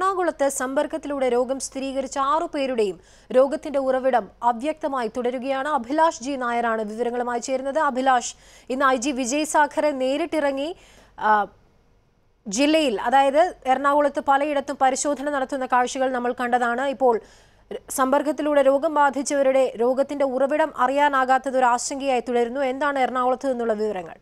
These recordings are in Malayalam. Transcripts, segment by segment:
എറണാകുളത്ത് സമ്പർക്കത്തിലൂടെ രോഗം സ്ഥിരീകരിച്ച ആറു പേരുടെയും രോഗത്തിന്റെ ഉറവിടം അവ്യക്തമായി തുടരുകയാണ് അഭിലാഷ് ജി നായരാണ് വിവരങ്ങളുമായി ചേരുന്നത് അഭിലാഷ് ഇന്ന് ഐ ജി വിജയ് സാഖറെ നേരിട്ടിറങ്ങി ആ, ജില്ലയിൽ അതായത് എറണാകുളത്ത് പലയിടത്തും പരിശോധന നടത്തുന്ന കാഴ്ചകൾ നമ്മൾ കണ്ടതാണ് ഇപ്പോൾ സമ്പർക്കത്തിലൂടെ രോഗം ബാധിച്ചവരുടെ രോഗത്തിന്റെ ഉറവിടം അറിയാനാകാത്തത് ഒരു ആശങ്കയായി തുടരുന്നു എന്താണ് എറണാകുളത്ത് നിന്നുള്ള വിവരങ്ങൾ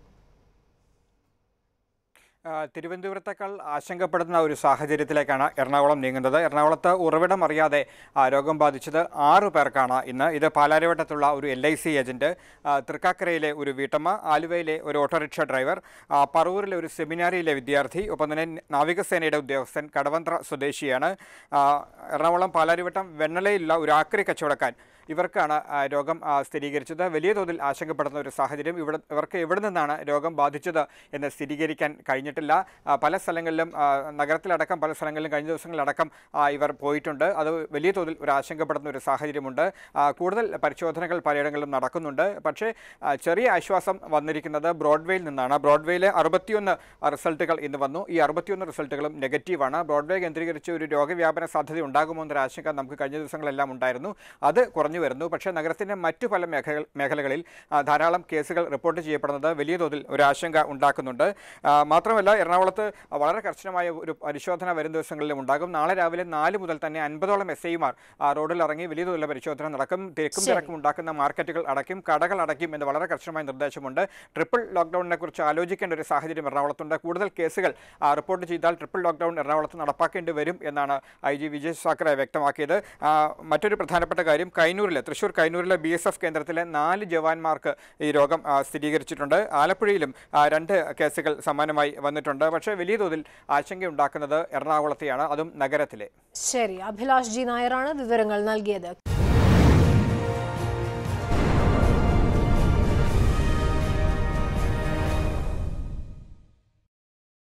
ആ, തിരുവനന്തപുരത്തേക്കാൾ ആശങ്കപ്പെടുന്ന ഒരു സാഹചര്യത്തിലേക്കാണ് എറണാകുളം നീങ്ങുന്നത് എറണാകുളത്ത് ഉറവിടം അറിയാതെ ആ, രോഗം ബാധിച്ചത് ആറു പേർക്കാണ് ഇന്ന് ഇത് പാലാരിവട്ടത്തുള്ള ഒരു എൽ ഐ സി ഏജന്റ് ആ, തൃക്കാക്കരയിലെ ഒരു വീട്ടമ്മ ആലുവയിലെ ഒരു ഓട്ടോറിക്ഷ ഡ്രൈവർ ആ, പറവൂരിലെ ഒരു സെമിനാരിയിലെ വിദ്യാർത്ഥി ഒപ്പം തന്നെ നാവികസേനയുടെ ഉദ്യോഗസ്ഥൻ കടവന്ത്ര സ്വദേശിയാണ് ആ, എറണാകുളം പാലാരിവട്ടം വെണ്ണലയിലുള്ള ഒരു ആക്രി കച്ചവടക്കാരൻ ഇവർക്കാണ് ആ, രോഗം ആ, സ്ഥിരീകരിച്ചത് വലിയ തോതിൽ ആശങ്കപ്പെടുന്ന ഒരു സാഹചര്യം ഇവിടെ ഇവർക്ക് എവിടെ നിന്നാണ് രോഗം ബാധിച്ചത് എന്ന് സ്ഥിരീകരിക്കാൻ കഴിഞ്ഞിട്ടില്ല ആ, പല സ്ഥലങ്ങളിലും ആ, നഗരത്തിലടക്കം പല സ്ഥലങ്ങളിലും കഴിഞ്ഞ ദിവസങ്ങളിലടക്കം ആ, ഇവർ പോയിട്ടുണ്ട് അത് വലിയ തോതിൽ ഒരു ആശങ്കപ്പെടുന്ന ഒരു സാഹചര്യമുണ്ട് ആ, കൂടുതൽ പരിശോധനകൾ പലയിടങ്ങളിലും നടക്കുന്നുണ്ട് പക്ഷേ ആ, ചെറിയ ആശ്വാസം വന്നിരിക്കുന്നത് ബ്രോഡ്വേയിൽ നിന്നാണ് ബ്രോഡ്വേയിലെ അറുപത്തിയൊന്ന് റിസൾട്ടുകൾ ഇന്ന് വന്നു ഈ അറുപത്തിയൊന്ന് റിസൾട്ടുകളും നെഗറ്റീവാണ് ബ്രോഡ്വേ കേന്ദ്രീകരിച്ച് ഒരു രോഗവ്യാപന സാധ്യത ഉണ്ടാകുമോ എന്നൊരു ആശങ്ക നമുക്ക് കഴിഞ്ഞ ദിവസങ്ങളെല്ലാം ഉണ്ടായിരുന്നു അത് കുറഞ്ഞു വരുന്നു പക്ഷേ നഗരത്തിൻ്റെ മറ്റു പല മേഖല മേഖലകളിൽ ആ, ധാരാളം കേസുകൾ റിപ്പോർട്ട് ചെയ്യപ്പെടുന്നത് വലിയ തോതിൽ ഒരു ആശങ്ക ഉണ്ടാക്കുന്നുണ്ട് ആ, മാത്രമല്ല എറണാകുളത്ത് വളരെ കർശനമായ ഒരു പരിശോധന വരും ദിവസങ്ങളിലും ഉണ്ടാകും നാളെ രാവിലെ നാല് മുതൽ തന്നെ അൻപതോളം എസ് ഐമാർ റോഡിൽ ഇറങ്ങി വലിയ തോതിലുള്ള പരിശോധന നടക്കും തിരക്കും ശരി. തിരക്കും ഉണ്ടാക്കുന്ന മാർക്കറ്റുകൾ അടയ്ക്കും കടകൾ അടയ്ക്കും എന്ന് വളരെ കർശനമായ നിർദ്ദേശമുണ്ട് ട്രിപ്പിൾ ലോക്ക്ഡൌണിനെ കുറിച്ച് ആലോചിക്കേണ്ട ഒരു സാഹചര്യം എറണാകുളത്തുണ്ട് കൂടുതൽ കേസുകൾ ആ, റിപ്പോർട്ട് ചെയ്താൽ ട്രിപ്പിൾ ലോക്ക്ഡൌൺ എറണാകുളത്ത് നടപ്പാക്കേണ്ടി വരും എന്നാണ് ഐ ജി വിജയ് സാക്കറെ വ്യക്തമാക്കിയത് ആ, മറ്റൊരു പ്രധാനപ്പെട്ട കാര്യം കൈനൂരിലെ തൃശൂർ കൈനൂരിലെ ബി എസ് എഫ് കേന്ദ്രത്തിലെ നാല് ജവാന്മാർക്ക് ഈ രോഗം ആ, സ്ഥിരീകരിച്ചിട്ടുണ്ട് ആലപ്പുഴയിലും ആ, രണ്ട് കേസുകൾ സമാനമായി വന്നിട്ടുണ്ട് പക്ഷേ വലിയ തോതിൽ ആശങ്കയുണ്ടാക്കുന്നത് എറണാകുളത്തെയാണ് അതും നഗരത്തിലെ ശരി അഭിലാഷ് ജി നായരാണ് വിവരങ്ങൾ നൽകിയത്